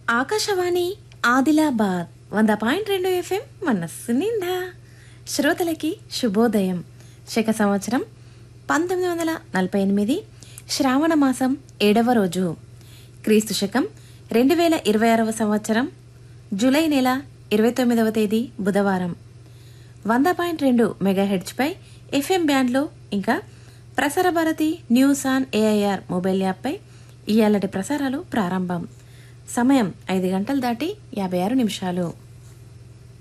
ఆకాశవాణి ఆదిలాబాద్ వంద పాయింట్ రెండు ఎఫ్ఎం మనస్సు నిండా శ్రోతలకి శుభోదయం శక సంవత్సరం పంతొమ్మిది వందల నలభై ఎనిమిది శ్రావణ మాసం ఏడవ రోజు క్రీస్తు శకం రెండు వేల ఇరవై ఆరవ సంవత్సరం జూలై నెల ఇరవై తొమ్మిదవ తేదీ బుధవారం వంద పాయింట్ రెండు మెగాహెడ్జ్పై ఎఫ్ఎం బ్యాండ్లో ఇంకా ప్రసార Bharati news on AIR mobile యాప్పై ఇయాలటి ప్రసారాలు ప్రారంభం సమయం ఐదు గంటలు దాటి యాభై ఆరు నిమిషాలు